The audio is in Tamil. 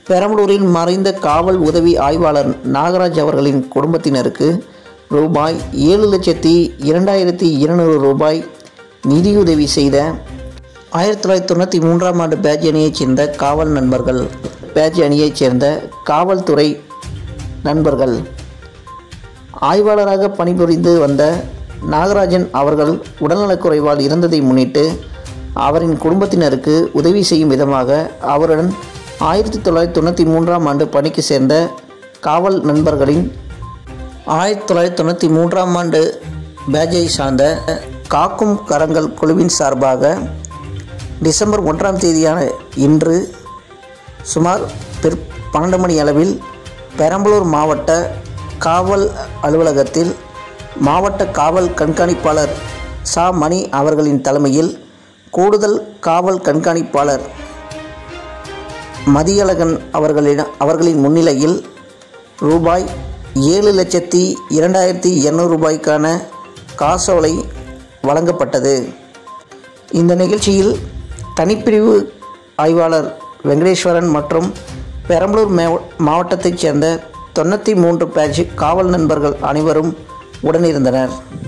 பெரம்பலூரில் மறைந்த காவல் உதவி ஆய்வாளர் நாகராஜ் அவர்களின் குடும்பத்தினருக்கு ரூபாய் ஏழு லட்சத்தி இரண்டாயிரத்தி இருநூறு ரூபாய் நிதியுதவி செய்த ஆயிரத்தி தொள்ளாயிரத்தி தொண்ணூற்றி மூன்றாம் ஆண்டு பேட்ச் அணியைச் சேர்ந்த காவல் நண்பர்கள் பேட்ச் அணியைச் சேர்ந்த காவல்துறை நண்பர்கள் ஆய்வாளராக பணிபுரிந்து வந்த நாகராஜன் அவர்கள் உடல்நலக்குறைவால் இறந்ததை முன்னிட்டு அவரின் குடும்பத்தினருக்கு உதவி செய்யும் விதமாக அவருடன் ஆயிரத்தி தொள்ளாயிரத்தி தொண்ணூற்றி மூன்றாம் ஆண்டு பணிக்கு சேர்ந்த காவல் நண்பர்களின் ஆயிரத்தி தொள்ளாயிரத்தி தொண்ணூற்றி மூன்றாம் ஆண்டு பேஜை சார்ந்த காக்கும் கரங்கள் குழுவின் சார்பாக டிசம்பர் ஒன்றாம் தேதியான இன்று சுமார் பிற் பன்னெண்டு மணி அளவில் பெரம்பலூர் மாவட்ட காவல் அலுவலகத்தில் மாவட்ட காவல் கண்காணிப்பாளர் சா மணி அவர்களின் தலைமையில் கூடுதல் காவல் கண்காணிப்பாளர் மதியழகன் அவர்களிடம் அவர்களின் முன்னிலையில் ரூபாய் ஏழு லட்சத்தி இரண்டாயிரத்தி இரநூறு ரூபாய்க்கான காசோலை வழங்கப்பட்டது இந்த நிகழ்ச்சியில் தனிப்பிரிவு ஆய்வாளர் வெங்கடேஸ்வரன் மற்றும் பெரம்பலூர் மேவ- மாவட்டத்தைச் சேர்ந்த தொண்ணூற்றி மூன்று பேட்ச் காவல் நண்பர்கள் அனைவரும் உடனிருந்தனர்